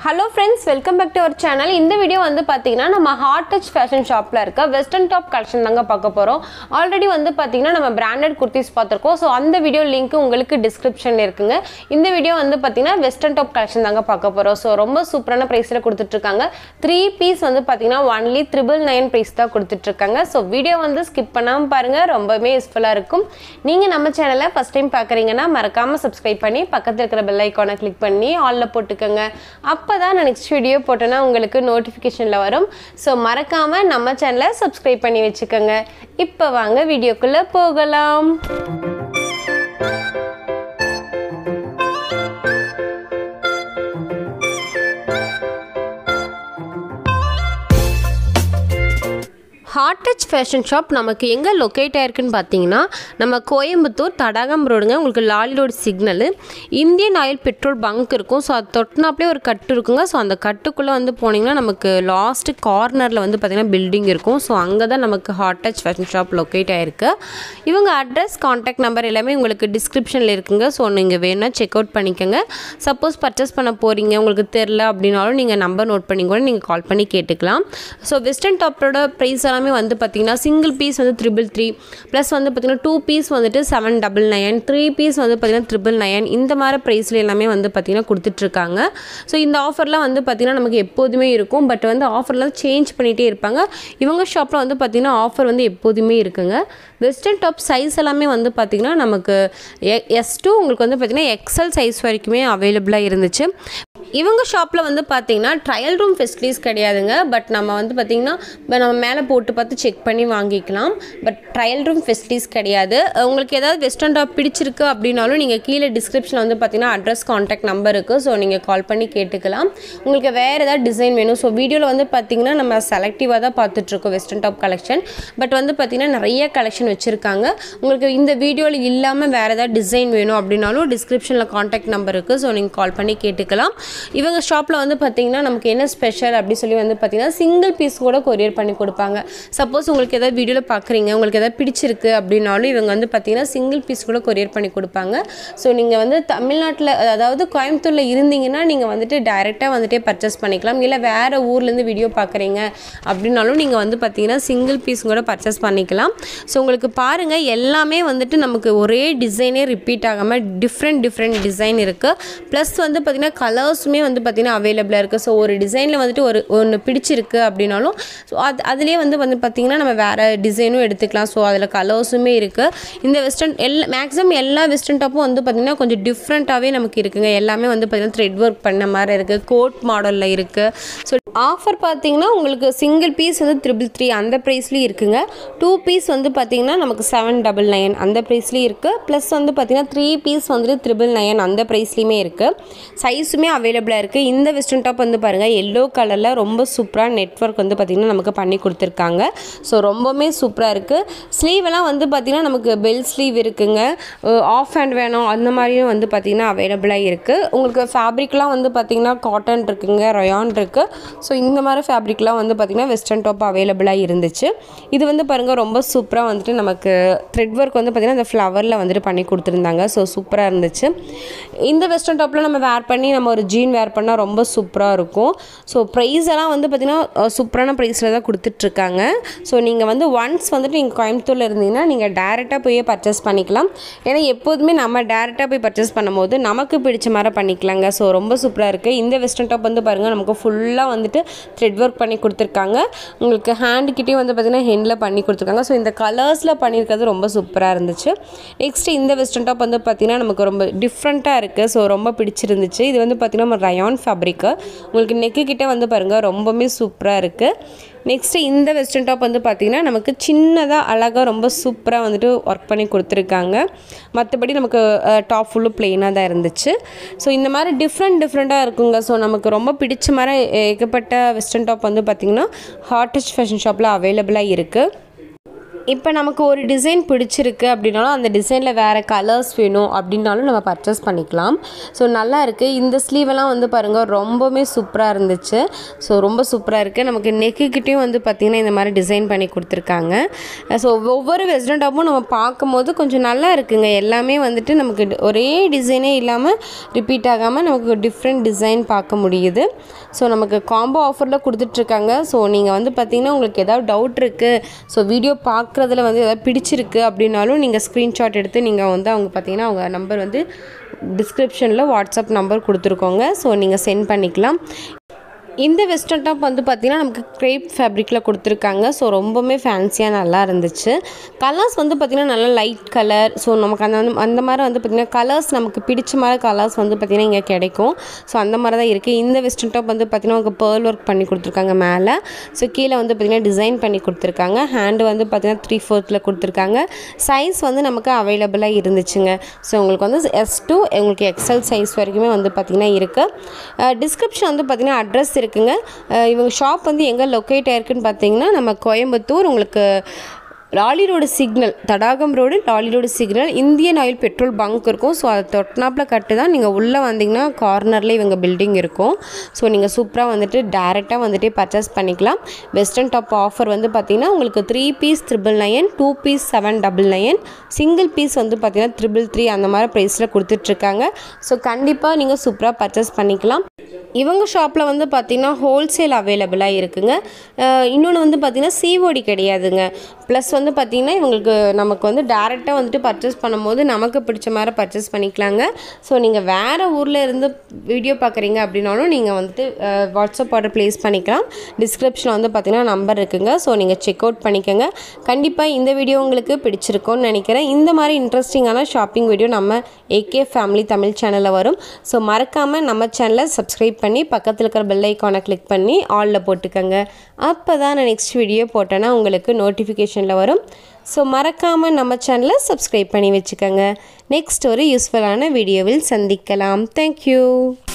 hello friends welcome back to our channel இந்த video வந்து பார்த்தீங்கன்னா நம்ம ஹார்ட் டச் ஃபேஷன் ஷாப்பில் இருக்க வெஸ்டர்ன் டாப் கலெக்ஷன் தாங்க பார்க்க போகிறோம் ஆல்ரெடி வந்து பார்த்தீங்கன்னா நம்ம பிராண்டட் குர்த்திஸ் பார்த்துருக்கோம் ஸோ அந்த வீடியோ லிங்க் உங்களுக்கு டிஸ்கிரிப்ஷனில் இருக்குங்க இந்த வீடியோ வந்து பார்த்தீங்கன்னா வெஸ்டர்ன் டாப் கலெக்ஷன் தாங்க பார்க்க போகிறோம் ஸோ ரொம்ப சூப்பரான ப்ரைஸில் கொடுத்துட்ருக்காங்க த்ரீ பீஸ் வந்து பார்த்தீங்கன்னா ஒன்லி த்ரிபிள் நைன் ப்ரைஸ் தான் கொடுத்துட்ருக்காங்க ஸோ வீடியோ வந்து ஸ்கிப் பண்ணாமல் பாருங்கள் ரொம்பவே யூஸ்ஃபுல்லாக இருக்கும் நீங்கள் நம்ம சேனலை ஃபஸ்ட் டைம் பார்க்குறீங்கன்னா மறக்காமல் சப்ஸ்கிரைப் பண்ணி பக்கத்தில் இருக்கிற பெல் ஐக்கானை கிளிக் பண்ணி ஆலில் போட்டுக்கோங்க அப்போ தான் நான் நெக்ஸ்ட் வீடியோ போட்டேன்னா உங்களுக்கு நோட்டிஃபிகேஷனில் வரும் ஸோ மறக்காமல் நம்ம சேனலை சப்ஸ்கிரைப் பண்ணி வச்சுக்கோங்க இப்போ வாங்க வீடியோக்குள்ளே போகலாம் ஹார்ட் டச் ஃபேஷன் ஷாப் நமக்கு எங்கே லொக்கேட் ஆயிருக்குன்னு பார்த்தீங்கன்னா நம்ம கோயம்புத்தூர் தடாகம் ரோடுங்க உங்களுக்கு Lali road signal Indian Oil petrol bunk இருக்கும் ஸோ அது தொட்டினாப்லேயே ஒரு கட்டு இருக்குங்க ஸோ அந்த கட்டுக்குள்ளே வந்து போனீங்கன்னா நமக்கு லாஸ்ட்டு கார்னரில் வந்து பார்த்திங்கன்னா பில்டிங் இருக்கும் ஸோ அங்கே தான் நமக்கு Heart Touch fashion shop locate ஆயிருக்கு இவங்க அட்ரஸ் காண்டாக்ட் நம்பர் எல்லாமே உங்களுக்கு டிஸ்கிரிப்ஷனில் இருக்குங்க ஸோ நீங்கள் வேணால் செக் அவுட் பண்ணிக்கோங்க சப்போஸ் பர்ச்சேஸ் பண்ண போகிறீங்க உங்களுக்கு தெரில அப்படின்னாலும் நீங்கள் நம்பர் நோட் பண்ணி கூட நீங்கள் கால் பண்ணி கேட்டுக்கலாம் ஸோ வெஸ்டர்ன் டாப்போட ப்ரைஸ் எல்லாமே வந்து பார்த்தீங்கன்னா சிங்கிள் பீஸ் வந்து த்ரிபிள் த்ரீ ப்ளஸ் வந்து பார்த்தீங்கன்னா டூ பீஸ் வந்துட்டு seven double nine three piece வந்து பார்த்தீங்கன்னா த்ரிபிள் நைன் இந்த மாதிரி ப்ரைஸில் எல்லாமே வந்து பார்த்தீங்கன்னா கொடுத்துட்ருக்காங்க ஸோ இந்த ஆஃபர்லாம் வந்து பார்த்தீங்கன்னா நமக்கு எப்போதுமே இருக்கும் பட் வந்து ஆஃபர்லாம் சேஞ்ச் பண்ணிகிட்டே இருப்பாங்க இவங்க ஷாப்பில் வந்து பார்த்தீங்கன்னா ஆஃபர் வந்து எப்போதுமே இருக்குங்க வெஸ்டர்ன் டாப் சைஸ் எல்லாமே வந்து பார்த்திங்கன்னா நமக்கு எஸ் டூ உங்களுக்கு வந்து பார்த்திங்கன்னா எக்ஸல் சைஸ் வரைக்குமே அவைலபிளாக இருந்துச்சு இவங்க ஷாப்பில் வந்து பார்த்தீங்கன்னா ட்ரையல் ரூம் ஃபெசிலிட்டிஸ் கிடையாதுங்க பட் நம்ம வந்து பார்த்திங்கன்னா இப்ப நம்ம மேலே போட்டு பார்த்து செக் பண்ணி வாங்கிக்கலாம் பட் ட்ரையல் ரூம் ஃபெசிலிட்டிஸ் கிடையாது உங்களுக்கு ஏதாவது வெஸ்டர்ன் டாப் பிடிச்சிருக்கு அப்படின்னாலும் நீங்கள் கீழே டிஸ்கிரிப்ஷனில் வந்து பார்த்தீங்கன்னா அட்ரஸ் காண்டாக்ட் நம்பர் இருக்குது ஸோ நீங்கள் கால் பண்ணி கேட்டுக்கலாம் உங்களுக்கு வேறு ஏதாவது டிசைன் வேணும் ஸோ வீடியோவில் வந்து பார்த்திங்கன்னா நம்ம செலக்டிவாக தான் பார்த்துட்ருக்கோம் வெஸ்டர்ன் டாப் கலெக்ஷன் பட் வந்து பார்த்திங்கன்னா நிறைய கலெக்ஷன் வச்சுருக்காங்க உங்களுக்கு இந்த வீடியோவில் இல்லாமல் வேறு ஏதாவது டிசைன் வேணும் அப்படின்னாலும் டிஸ்கிரிப்ஷனில் காண்டாக்ட் நம்பர் இருக்குது ஸோ நீங்கள் கால் பண்ணி கேட்டுக்கலாம் இவங்க ஷாப்பில் வந்து பார்த்திங்கன்னா நமக்கு என்ன ஸ்பெஷல் அப்படி சொல்லி வந்து பார்த்திங்கன்னா சிங்கிள் பீஸ் கூட கொரியர் பண்ணி கொடுப்பாங்க சப்போஸ் உங்களுக்கு ஏதாவது வீடியோவில் பார்க்குறீங்க உங்களுக்கு ஏதாவது பிடிச்சிருக்கு அப்படின்னாலும் இவங்க வந்து பார்த்திங்கன்னா சிங்கிள் பீஸ் கூட கொரியர் பண்ணி கொடுப்பாங்க ஸோ நீங்கள் வந்து தமிழ்நாட்டில் அதாவது கோயம்புத்தூரில் இருந்தீங்கன்னா நீங்கள் வந்துட்டு டைரெக்டாக வந்துட்டே பர்ச்சேஸ் பண்ணிக்கலாம் இல்லை வேறு ஊர்லேருந்து வீடியோ பார்க்குறீங்க அப்படின்னாலும் நீங்கள் வந்து பார்த்திங்கன்னா சிங்கிள் பீஸ் கூட பர்ச்சேஸ் பண்ணிக்கலாம் ஸோ உங்களுக்கு பாருங்கள் எல்லாமே வந்துட்டு நமக்கு ஒரே டிசைனே ரிப்பீட் ஆகாமல் டிஃப்ரெண்ட் டிஃப்ரெண்ட் டிசைன் இருக்குது ப்ளஸ் வந்து பார்த்திங்கன்னா கலர்ஸுமே வந்து பார்த்திங்கன்னா அவைலபிளாக இருக்குது ஸோ ஒரு டிசைனில் வந்துட்டு ஒரு ஒன்று பிடிச்சிருக்கு அப்படின்னாலும் ஸோ அது அதுலேயே வந்து வந்து பார்த்திங்கன்னா நம்ம வேறு டிசைனும் எடுத்துக்கலாம் ஸோ அதில் கலர்ஸுமே இருக்குது இந்த வெஸ்டர்ன் எல்லா மேக்ஸிமம் எல்லா வெஸ்டர்ன் டாப்பும் வந்து பார்த்திங்கன்னா கொஞ்சம் டிஃப்ரெண்ட்டாகவே நமக்கு இருக்குங்க எல்லாமே வந்து பார்த்திங்கன்னா த்ரெட் ஒர்க் பண்ண மாதிரி இருக்குது கோட் மாடலில் இருக்குது ஸோ ஆஃபர் பார்த்தீங்கன்னா உங்களுக்கு சிங்கிள் பீஸ் வந்து த்ரிபிள் த்ரீ அந்த ப்ரைஸ்லேயும் இருக்குங்க டூ பீஸ் வந்து பார்த்தீங்கன்னா நமக்கு செவன் டபுள் நைன் அந்த ப்ரைஸ்லேயும் இருக்குது ப்ளஸ் வந்து பார்த்தீங்கன்னா த்ரீ பீஸ் வந்துட்டு த்ரிபிள் நைன் அந்த ப்ரைஸ்லேயுமே இருக்குது சைஸுமே அவைலபிளாக இருக்குது இந்த வெஸ்டர்ன் டாப் வந்து பாருங்கள் எல்லோ கலரில் ரொம்ப சூப்பராக நெட்ஒர்க் வந்து பார்த்திங்கன்னா நமக்கு பண்ணி கொடுத்துருக்காங்க ஸோ ரொம்பவுமே சூப்பராக இருக்குது ஸ்லீவெல்லாம் வந்து பார்த்திங்கன்னா நமக்கு பெல் ஸ்லீவ் இருக்குங்க ஆஃப் ஹேண்ட் வேணும் அந்த மாதிரியும் வந்து பார்த்திங்கன்னா அவைலபிளாக இருக்குது உங்களுக்கு ஃபேப்ரிக்லாம் வந்து பார்த்திங்கன்னா காட்டன் இருக்குங்க ரயான் இருக்குது ஸோ இந்த மாதிரி ஃபேப்ரிக்லாம் வந்து பார்த்திங்கன்னா வெஸ்டர்ன் டாப் அவைலபிளாக இருந்துச்சு இது வந்து பாருங்கள் ரொம்ப சூப்பராக வந்துட்டு நமக்கு த்ரெட் ஒர்க் வந்து பார்த்திங்கன்னா அந்த ஃப்ளவரில் வந்துட்டு பண்ணி கொடுத்துருந்தாங்க ஸோ சூப்பராக இருந்துச்சு இந்த வெஸ்டர்ன் டாப்பில் நம்ம வேர் பண்ணி நம்ம ஒரு ஜீன் வேர் பண்ணால் ரொம்ப சூப்பராக இருக்கும் ஸோ ப்ரைஸ் எல்லாம் வந்து பார்த்திங்கன்னா சூப்பரான ப்ரைஸில் தான் கொடுத்துட்ருக்காங்க ஸோ நீங்கள் வந்து ஒன்ஸ் வந்துட்டு நீங்கள் கோயம்புத்தூரில் இருந்தீங்கன்னா நீங்கள் டேரெக்டாக போய் பர்ச்சேஸ் பண்ணிக்கலாம் ஏன்னா எப்போதுமே நம்ம டேரெக்டாக போய் பர்ச்சேஸ் பண்ணும்போது நமக்கு பிடிச்ச மாதிரி பண்ணிக்கலாங்க ஸோ ரொம்ப சூப்பராக இருக்குது இந்த வெஸ்டர்ன் டாப் வந்து பாருங்கள் நமக்கு ஃபுல்லாக வந்துட்டு த்ரெட் ஒர்க் பண்ணி கொடுத்துருக்காங்க உங்களுக்கு ஹேண்டுக்கிட்டே வந்து பார்த்திங்கன்னா ஹெண்டில் பண்ணி கொடுத்துருக்காங்க ஸோ இந்த கலர்ஸில் பண்ணியிருக்கிறது ரொம்ப சூப்பராக இருந்துச்சு நெக்ஸ்ட்டு இந்த வெஸ்டர்ன் டாப் வந்து பார்த்திங்கன்னா நமக்கு ரொம்ப டிஃப்ரெண்ட்டாக இருக்குது ஸோ ரொம்ப பிடிச்சிருந்துச்சு இது வந்து பார்த்திங்கன்னா நம்ம ரயான் ஃபேப்ரிக்கு உங்களுக்கு நெக்கு கிட்டே வந்து பாருங்கள் ரொம்பவுமே சூப்பராக இருக்குது நெக்ஸ்ட்டு இந்த வெஸ்டர்ன் டாப் வந்து பார்த்திங்கன்னா நமக்கு சின்னதாக அழகாக ரொம்ப சூப்பராக வந்துட்டு ஒர்க் பண்ணி கொடுத்துருக்காங்க மற்றபடி நமக்கு டாப் ஃபுல்லும் ப்ளெயினாக தான் இருந்துச்சு ஸோ இந்த மாதிரி டிஃப்ரெண்ட் டிஃப்ரெண்ட்டாக இருக்குங்க ஸோ நமக்கு ரொம்ப பிடிச்ச மாதிரி ஏகப்பட்ட வெஸ்டர்ன் டாப் வந்து பார்த்திங்கன்னா ஹார்ட் டச் ஃபேஷன் ஷாப்பில் அவைலபிளாக இருக்குது இப்போ நமக்கு ஒரு டிசைன் பிடிச்சிருக்கு அப்படின்னாலும் அந்த டிசைனில் வேறு கலர்ஸ் வேணும் அப்படின்னாலும் நம்ம பர்ச்சேஸ் பண்ணிக்கலாம் ஸோ நல்லா இருக்குது இந்த ஸ்லீவெல்லாம் வந்து பாருங்கள் ரொம்பவுமே சூப்பராக இருந்துச்சு ஸோ ரொம்ப சூப்பராக இருக்குது நமக்கு நெக்குக்கிட்டேயும் வந்து பார்த்திங்கன்னா இந்த மாதிரி டிசைன் பண்ணி கொடுத்துருக்காங்க ஸோ ஒவ்வொரு வெஸ்டர்ன் டாப்பும் நம்ம பார்க்கும்போது கொஞ்சம் நல்லா இருக்குங்க எல்லாமே வந்துட்டு நமக்கு டி- ஒரே டிசைனே இல்லாமல் ரிப்பீட் ஆகாமல் நமக்கு டிஃப்ரெண்ட் டிசைன் பார்க்க முடியுது ஸோ நமக்கு காம்போ ஆஃபரில் கொடுத்துட்ருக்காங்க ஸோ நீங்கள் வந்து பார்த்தீங்கன்னா உங்களுக்கு ஏதாவது டவுட் இருக்குது ஸோ வீடியோ பார்க்குறதுல வந்து ஏதாவது பிடிச்சிருக்கு அப்படின்னாலும் நீங்கள் ஸ்க்ரீன்ஷாட் எடுத்து நீங்கள் வந்து அவங்க பார்த்தீங்கன்னா அவங்க நம்பர் வந்து டிஸ்கிரிப்ஷனில் வாட்ஸ்அப் நம்பர் கொடுத்துருக்கோங்க ஸோ நீங்கள் சென்ட் பண்ணிக்கலாம் இந்த வெஸ்டர்ன் டாப் வந்து பார்த்திங்கன்னா நமக்கு க்ரேப் ஃபேப்ரிக்கில் கொடுத்துருக்காங்க ஸோ ரொம்பவுமே ஃபேன்சியாக நல்லா இருந்துச்சு கலர்ஸ் வந்து பார்த்திங்கன்னா நல்லா லைட் கலர் ஸோ நமக்கு அந்த வந்து- அந்த மாதிரி வந்து பார்த்திங்கன்னா கலர்ஸ் நமக்கு பிடிச்ச மாதிரி கலர்ஸ் வந்து பார்த்திங்கன்னா இங்கே கிடைக்கும் ஸோ அந்த மாதிரி தான் இருக்குது இந்த வெஸ்டர்ன் டாப் வந்து பார்த்திங்கன்னா உங்களுக்கு பேர்ல் ஒர்க் பண்ணி கொடுத்துருக்காங்க மேலே ஸோ கீழே வந்து பார்த்திங்கன்னா டிசைன் பண்ணி கொடுத்துருக்காங்க ஹேண்டு வந்து பார்த்திங்கன்னா த்ரீ ஃபோர்த்தில் கொடுத்துருக்காங்க சைஸ் வந்து நமக்கு அவைலபிளாக இருந்துச்சுங்க ஸோ உங்களுக்கு வந்து எஸ் டூ உங்களுக்கு எக்ஸல் சைஸ் வரைக்குமே வந்து பார்த்திங்கன்னா இருக்குது டிஸ்கிரிப்ஷன் வந்து பார்த்திங்கன்னா அட்ரஸ் இருக்குங்க அஹ் இவங்க ஷாப் வந்து எங்கே லொக்கேட் ஆயிருக்குன்னு பார்த்தீங்கன்னா நம்ம கோயம்புத்தூர் உங்களுக்கு Lali road signal Thadagam road Lali road signal Indian Oil petrol bunk இருக்கும் ஸோ அதை தொட்டினாப்பில் கட்டு தான் நீங்கள் உள்ளே வந்தீங்கன்னா கார்னரில் இவங்க பில்டிங் இருக்கும் ஸோ நீங்கள் சூப்பராக வந்துட்டு டேரெக்டாக வந்துட்டு பர்ச்சேஸ் பண்ணிக்கலாம் வெஸ்டர்ன் டாப் ஆஃபர் வந்து பார்த்தீங்கன்னா உங்களுக்கு three piece triple nine two piece seven double nine single piece வந்து பார்த்தீங்கன்னா த்ரிபிள் த்ரீ அந்த மாதிரி ப்ரைஸில் கொடுத்துட்ருக்காங்க ஸோ கண்டிப்பாக நீங்கள் சூப்பராக பர்ச்சேஸ் பண்ணிக்கலாம் இவங்க ஷாப்பில் வந்து பார்த்திங்கன்னா ஹோல்சேல் அவைலபிளாக இருக்குங்க இன்னொன்று வந்து பார்த்திங்கன்னா சிஓடி கிடையாதுங்க ப்ளஸ் வந்து பார்த்திங்கன்னா இவங்களுக்கு நமக்கு வந்து டேரெக்டாக வந்துட்டு பர்ச்சேஸ் பண்ணும்போது நமக்கு பிடிச்ச மாதிரி பர்ச்சேஸ் பண்ணிக்கலாங்க ஸோ நீங்கள் வேறு ஊரில் இருந்து வீடியோ பார்க்குறீங்க அப்படின்னாலும் நீங்கள் வந்துட்டு அஹ், வாட்ஸ்அப் ஆர்டர் ப்ளேஸ் பண்ணிக்கலாம் டிஸ்கிரிப்ஷனில் வந்து பார்த்திங்கன்னா நம்பர் இருக்குங்க ஸோ நீங்கள் செக் அவுட் பண்ணிக்கோங்க கண்டிப்பாக இந்த வீடியோ உங்களுக்கு பிடிச்சிருக்கும்னு நினைக்கிறேன் இந்த மாதிரி இன்ட்ரெஸ்டிங்கான ஷாப்பிங் வீடியோ நம்ம ஏகே ஃபேமிலி தமிழ் சேனலில் வரும் ஸோ மறக்காமல் நம்ம சேனலை சப்ஸ்கிரைப் பண்ணி பக்கத்தில் இருக்கிற பெல் ஐக்கானை கிளிக் பண்ணி ஆலில் போட்டுக்கோங்க அப்போ தான் நான் நெக்ஸ்ட் வீடியோ போட்டேன்னா உங்களுக்கு நோட்டிஃபிகேஷனில் வரும் ஸோ மறக்காமல் நம்ம சேனலை சப்ஸ்கிரைப் பண்ணி வச்சுக்கோங்க நெக்ஸ்ட் ஒரு யூஸ்ஃபுல்லான வீடியோவில் சந்திக்கலாம் தேங்க்யூ